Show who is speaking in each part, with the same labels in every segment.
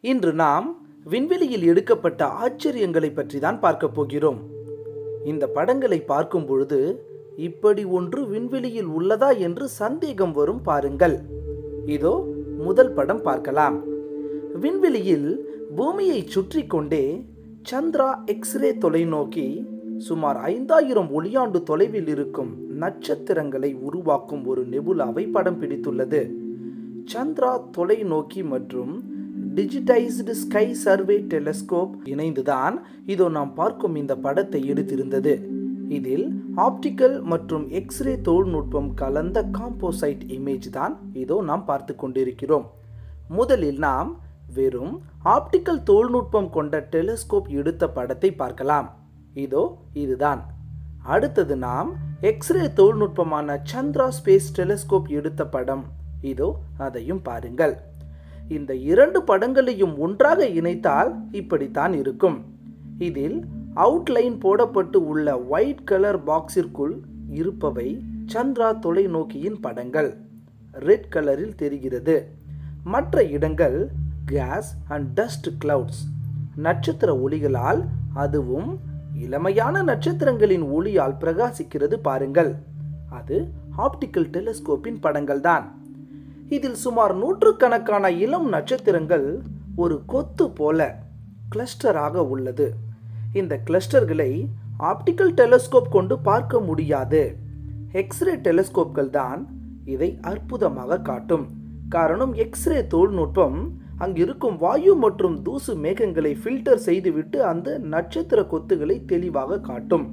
Speaker 1: இன்று நாம் விண்வெளியில் எடுக்கப்பட்ட ஆச்சரியங்களை பற்றி தான் பார்க்க போகிறோம் இந்த படங்களை பார்க்கும் பொழுது இப்படி ஒன்று விண்வெளியில் உள்ளதா என்று சந்தேகம் வரும் பாருங்கள் இதோ முதல் படம் பார்க்கலாம் விண்வெளியில் பூமியை சுற்றி கொண்டே சந்திரா எக்ஸ்ரே தொலைநோக்கி சுமார் ஐந்தாயிரம் ஒளியாண்டு தொலைவில் இருக்கும் நட்சத்திரங்களை உருவாக்கும் ஒரு நெபுலாவை படம் பிடித்துள்ளது சந்திரா தொலைநோக்கி மற்றும் டிஜிட்டைஸ்டு ஸ்கை சர்வே டெலஸ்கோப் இணைந்துதான் இதோ நாம் பார்க்கும் இந்த படத்தை எடுத்திருந்தது இதில் ஆப்டிக்கல் மற்றும் எக்ஸ்ரே தொழில்நுட்பம் கலந்த காம்போசைட் இமேஜ் தான் இதோ நாம் பார்த்து கொண்டிருக்கிறோம் முதலில் நாம் வெறும் ஆப்டிக்கல் தொழில்நுட்பம் கொண்ட டெலிஸ்கோப் எடுத்த படத்தை பார்க்கலாம் இதோ இதுதான் அடுத்தது நாம் எக்ஸ்ரே தொழில்நுட்பமான சந்திரா ஸ்பேஸ் டெலிஸ்கோப் எடுத்த படம் இதோ அதையும் பாருங்கள் இந்த இரண்டு படங்களையும் ஒன்றாக இணைத்தால் இப்படித்தான் இருக்கும் இதில் அவுட்லைன் போடப்பட்டு உள்ள ஒயிட் கலர் பாக்ஸிற்குள் இருப்பவை சந்திரா தொலைநோக்கியின் படங்கள் ரெட் கலரில் தெரிகிறது மற்ற இடங்கள் கேஸ் அண்ட் டஸ்ட் கிளவுட்ஸ் நட்சத்திர ஒளிகளால் அதுவும் இளமையான நட்சத்திரங்களின் ஒளியால் பிரகாசிக்கிறது பாருங்கள் அது ஆப்டிக்கல் டெலிஸ்கோப்பின் படங்கள் தான் இதில் சுமார் நூற்றுக்கணக்கான இளம் நட்சத்திரங்கள் ஒரு கொத்து போல கிளஸ்டராக உள்ளது இந்த கிளஸ்டர்களை ஆப்டிக்கல் டெலிஸ்கோப் கொண்டு பார்க்க முடியாது எக்ஸ்ரே டெலிஸ்கோப்கள் தான் இதை அற்புதமாக காட்டும் காரணம் எக்ஸ்ரே தொழில்நுட்பம் அங்கிருக்கும் வாயு மற்றும் தூசு மேகங்களை ஃபில்டர் செய்துவிட்டு அந்த நட்சத்திர கொத்துகளை தெளிவாக காட்டும்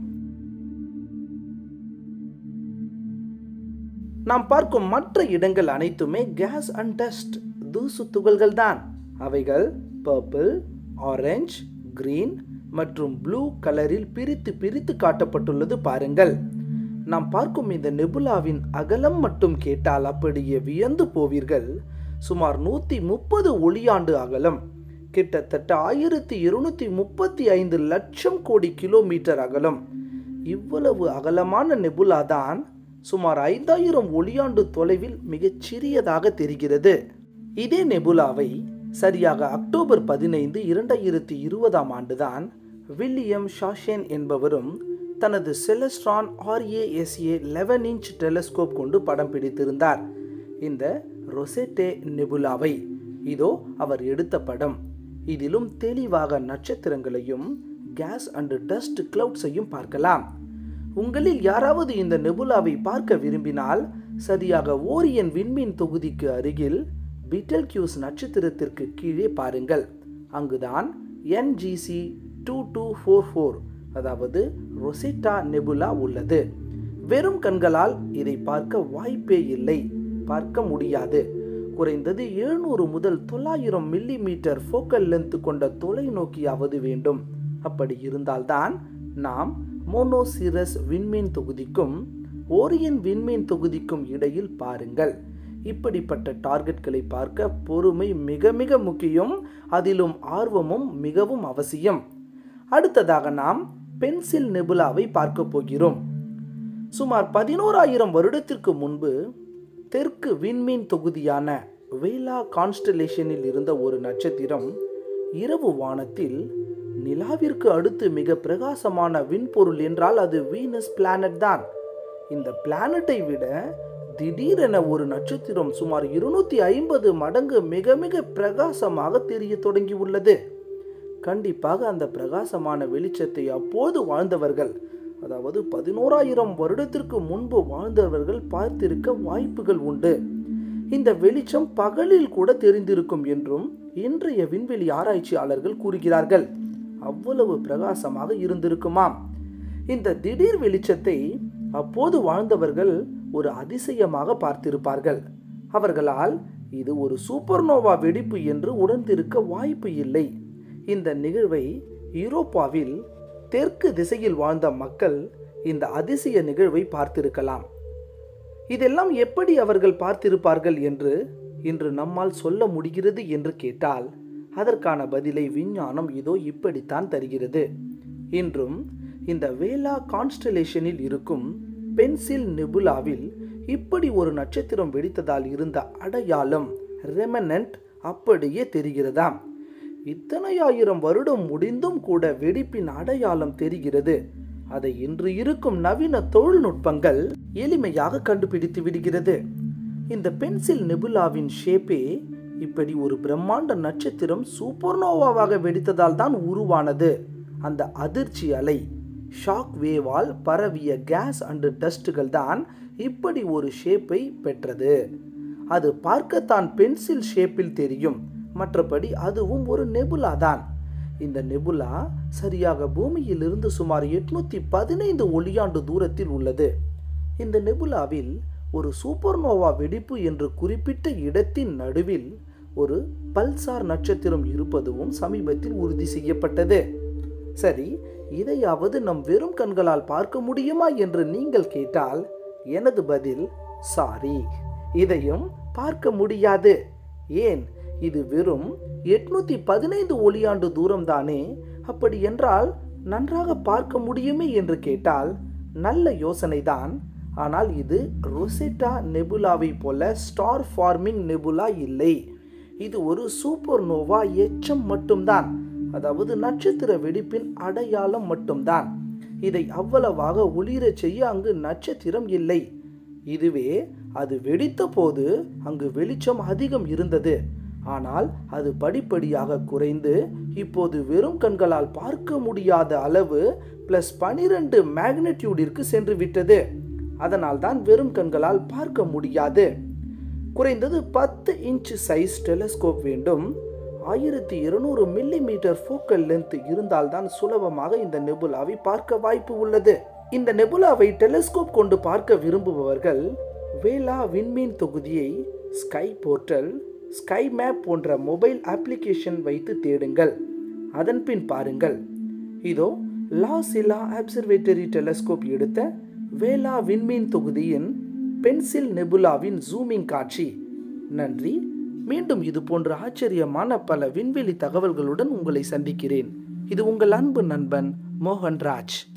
Speaker 1: நாம் பார்க்கும் மற்ற இடங்கள் அனைத்துமே கேஸ் அண்ட் டஸ்ட் தூசு துகள்கள் தான் அவைகள் பர்பிள் ஆரஞ்சு கிரீன் மற்றும் ப்ளூ கலரில் பிரித்து பிரித்து காட்டப்பட்டுள்ளது பாருங்கள் நாம் பார்க்கும் இந்த நெபுலாவின் அகலம் மட்டும் கேட்டால் அப்படியே வியந்து போவீர்கள் சுமார் நூற்றி முப்பது ஒளியாண்டு அகலம் கிட்டத்தட்ட ஆயிரத்தி இருநூத்தி முப்பத்தி ஐந்து லட்சம் கோடி கிலோமீட்டர் அகலம் இவ்வளவு அகலமான நெபுலா தான் சுமார் ஐந்தாயிரம் ஒளியாண்டு தொலைவில் மிகச் சிறியதாக தெரிகிறது இதே நெபுலாவை சரியாக அக்டோபர் பதினைந்து இரண்டாயிரத்தி இருபதாம் ஆண்டுதான் வில்லியம் ஷாஷேன் என்பவரும் தனது Celestron RASA eleven inch telescope கொண்டு படம் பிடித்திருந்தார் இந்த ரொசெட்டே நெபுலாவை இதோ அவர் எடுத்த படம் இதிலும் தெளிவாக நட்சத்திரங்களையும் கேஸ் அண்ட் டஸ்ட் கிளவுட்ஸையும் பார்க்கலாம் உங்களில் யாராவது இந்த நெபுலாவை பார்க்க விரும்பினால் சரியாக ஓரியன் விண்மீன் தொகுதிக்கு அருகில் பிட்டல் கியூஸ் நட்சத்திரத்திற்கு கீழே பாருங்கள் அங்குதான் NGC two two four four அதாவது ரொசிட்டா நெபுலா உள்ளது வெறும் கண்களால் இதை பார்க்க வாய்ப்பே இல்லை பார்க்க முடியாது குறைந்தது எழுநூறு முதல் தொள்ளாயிரம் மில்லி மீட்டர் ஃபோக்கல் லென்த் கொண்ட தொலைநோக்கியாவது வேண்டும் அப்படி இருந்தால்தான் நாம் மோனோசிரஸ் விண்மீன் தொகுதிக்கும் ஓரியன் விண்மீன் தொகுதிக்கும் இடையில் பாருங்கள் இப்படிப்பட்ட டார்கெட்களை பார்க்க பொறுமை மிக மிக முக்கியம் அதிலும் ஆர்வமும் மிகவும் அவசியம் அடுத்ததாக நாம் பென்சில் நெபுலாவை பார்க்க போகிறோம் சுமார் பதினோராயிரம் வருடத்திற்கு முன்பு தெற்கு விண்மீன் தொகுதியான வேலா கான்ஸ்டலேஷனில் இருந்த ஒரு நட்சத்திரம் இரவு வானத்தில் நிலாவிற்கு அடுத்து மிக பிரகாசமான விண்பொருள் என்றால் அது வீனஸ் பிளானட் தான் இந்த பிளானட்டை விட திடீரென ஒரு நட்சத்திரம் சுமார் இருநூத்தி ஐம்பது மடங்கு மிக மிக பிரகாசமாக தெரிய தொடங்கி உள்ளது கண்டிப்பாக அந்த பிரகாசமான வெளிச்சத்தை அப்போது வாழ்ந்தவர்கள் அதாவது பதினோராயிரம் வருடத்திற்கு முன்பு வாழ்ந்தவர்கள் பார்த்திருக்க வாய்ப்புகள் உண்டு இந்த வெளிச்சம் பகலில் கூட தெரிந்திருக்கும் என்றும் இன்றைய விண்வெளி ஆராய்ச்சியாளர்கள் கூறுகிறார்கள் அவ்வளவு பிரகாசமாக இருந்திருக்குமாம் இந்த திடீர் வெளிச்சத்தை அப்போது வாழ்ந்தவர்கள் ஒரு அதிசயமாக பார்த்திருப்பார்கள் அவர்களால் இது ஒரு சூப்பர்னோவா வெடிப்பு என்று உணர்ந்திருக்க வாய்ப்பு இல்லை இந்த நிகழ்வை யூரோப்பாவில் தெற்கு திசையில் வாழ்ந்த மக்கள் இந்த அதிசய நிகழ்வை பார்த்திருக்கலாம் இதெல்லாம் எப்படி அவர்கள் பார்த்திருப்பார்கள் என்று இன்று நம்மால் சொல்ல முடிகிறது என்று கேட்டால் அதற்கான பதிலை விஞ்ஞானம் இதோ இப்படித்தான் தருகிறது இன்றும் இந்த வேலா கான்ஸ்டலேஷனில் இருக்கும் பென்சில் நெபுலாவில் இப்படி ஒரு நட்சத்திரம் வெடித்ததால் இருந்த அடையாளம் ரெமனன்ட் அப்படியே தெரிகிறதாம் இத்தனை ஆயிரம் வருடம் முடிந்தும் கூட வெடிப்பின் அடையாளம் தெரிகிறது அதை இன்று இருக்கும் நவீன தொழில்நுட்பங்கள் எளிமையாக கண்டுபிடித்து விடுகிறது இந்த பென்சில் நெபுலாவின் ஷேப்பே இப்படி ஒரு பிரம்மாண்ட நட்சத்திரம் சூப்பர்னோவாவாக வெடித்ததால் தான் உருவானது அந்த அதிர்ச்சி அலை ஷாக் வேவால் பரவிய கேஸ் அண்டு டஸ்ட்டுகள் தான் இப்படி ஒரு ஷேப்பை பெற்றது அது பார்க்கத்தான் பென்சில் ஷேப்பில் தெரியும் மற்றபடி அதுவும் ஒரு நெபுலா தான் இந்த நெபுலா சரியாக பூமியிலிருந்து சுமார் எட்நூத்தி பதினைந்து ஒளியாண்டு தூரத்தில் உள்ளது இந்த நெபுலாவில் ஒரு சூப்பர்னோவா வெடிப்பு என்று குறிப்பிட்ட இடத்தின் நடுவில் ஒரு பல்சார் நட்சத்திரம் இருப்பதும் சமீபத்தில் உறுதி செய்யப்பட்டது சரி இதையாவது நம் வெறும் கண்களால் பார்க்க முடியுமா என்று நீங்கள் கேட்டால் எனது பதில் சாரி இதையும் பார்க்க முடியாது ஏன் இது வெறும் எட்நூத்தி பதினைந்து ஒளியாண்டு தூரம் தானே அப்படி என்றால் நன்றாக பார்க்க முடியுமே என்று கேட்டால் நல்ல யோசனைதான் ஆனால் இது ரொசெட்டா நெபுலாவை போல ஸ்டார் ஃபார்மிங் நெபுலா இல்லை இது ஒரு சூப்பர் நோவா எச்சம் மட்டும்தான் அதாவது நட்சத்திர வெடிப்பின் அடையாளம் மட்டும்தான் இதை அவ்வளவாக ஒளிரச் செய்ய அங்கு நட்சத்திரம் இல்லை இதுவே அது வெடித்த போது அங்கு வெளிச்சம் அதிகம் இருந்தது ஆனால் அது படிப்படியாக குறைந்து இப்போது வெறும் கண்களால் பார்க்க முடியாத அளவு பிளஸ் பனிரெண்டு மேக்னட்யூடிற்கு சென்று விட்டது அதனால் தான் வெறும் கண்களால் பார்க்க முடியாது குறைந்தது பத்து இன்ச் சைஸ் டெலஸ்கோப் வேண்டும் ஆயிரத்தி இருநூறு மில்லி மீட்டர் ஃபோக்கல் லென்த் இருந்தால்தான் சுலபமாக இந்த நெபுலாவை பார்க்க வாய்ப்பு உள்ளது இந்த நெபுலாவை டெலஸ்கோப் கொண்டு பார்க்க விரும்புபவர்கள் வேலா விண்மீன் தொகுதியை ஸ்கை போர்ட்டல் ஸ்கை மேப் போன்ற மொபைல் அப்ளிகேஷன் வைத்து தேடுங்கள் அதன்பின் பாருங்கள் இதோ லாசிலா அப்சர்வேட்டரி டெலஸ்கோப் எடுத்த வேலா விண்மீன் தொகுதியின் பென்சில் நெபுலாவின் ஜூமிங் காட்சி நன்றி மீண்டும் இது போன்ற ஆச்சரியமான பல விண்வெளி தகவல்களுடன் உங்களை சந்திக்கிறேன் இது உங்கள் அன்பு நண்பன் மோகன்ராஜ்